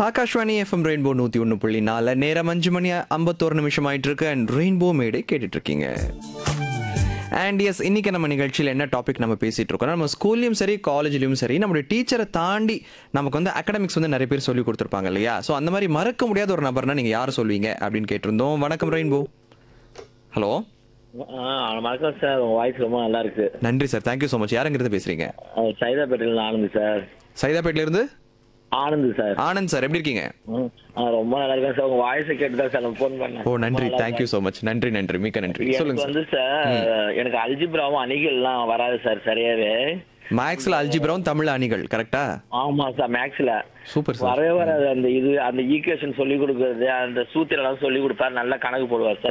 Akashvani FM rainbow நூற்றி ஒன்று புள்ளி நாலு நேரம் அஞ்சு மணி ஐம்பத்தோரு நிமிஷம் ஆயிட்டு இருக்கு அண்ட் ரெயின்போ மேடை கேட்டுட்டு இருக்கீங்க அண்ட் எஸ் இன்னைக்கு நம்ம நிகழ்ச்சியில் என்ன டாபிக் நம்ம பேசிட்டு இருக்கோம் நம்ம ஸ்கூல்லையும் சரி காலேஜ்லயும் சரி நம்மளுடைய டீச்சரை தாண்டி நமக்கு வந்து அகடமிக்ஸ் வந்து நிறைய பேர் சொல்லி கொடுத்துருப்பாங்க இல்லையா ஸோ அந்த மாதிரி மறக்க முடியாத ஒரு நபர்னா நீங்க யார் சொல்வீங்க அப்படின்னு கேட்டிருந்தோம் வணக்கம் ரெயின்போ ஹலோ ஆ வணக்கம் சார் உங்க வாய்ஸ் ரொம்ப நல்லா இருக்கு நன்றி சார் தேங்க்யூ ஸோ மச் யாருங்கிறது பேசுறீங்க அஹ் சைதாப்பேட்டையில ஆனந்த் சார் சைதாப்பேட்ல இருந்து ஆனந்த் சார் ஆனந்த் சார் எப்படி இருக்கீங்க ம், ஆ, ரொம்ப நல்லா இருக்கேன் சார் உங்க வாய்ஸை கேட்டு தான் சார் நான் ஃபோன் பண்ணேன் ஓ நன்றி ரொம்ப நல்லா தேங்க்யூ ஸோ மச் நன்றி நன்றி மிக்க நன்றி எனக்கு சொல்லுங்க சார் வந்து சார் எனக்கு அல்ஜிப்ராவும் அணிகள்லாம் வராது சார் சரியாவே மேக்ஸ்ல அல்ஜிப்ராவும் தமிழ் அணிகள் கரெக்டா ஆமா சார் மேக்ஸ்ல சூப்பர் சார் வரவே வராது அந்த இது அந்த ஈக்குவேஷன் சொல்லி கொடுக்கறது அந்த சூத்திரம் எல்லாம் சொல்லி கொடுப்பாரு நல்லா கணக்கு போடுவார் சார்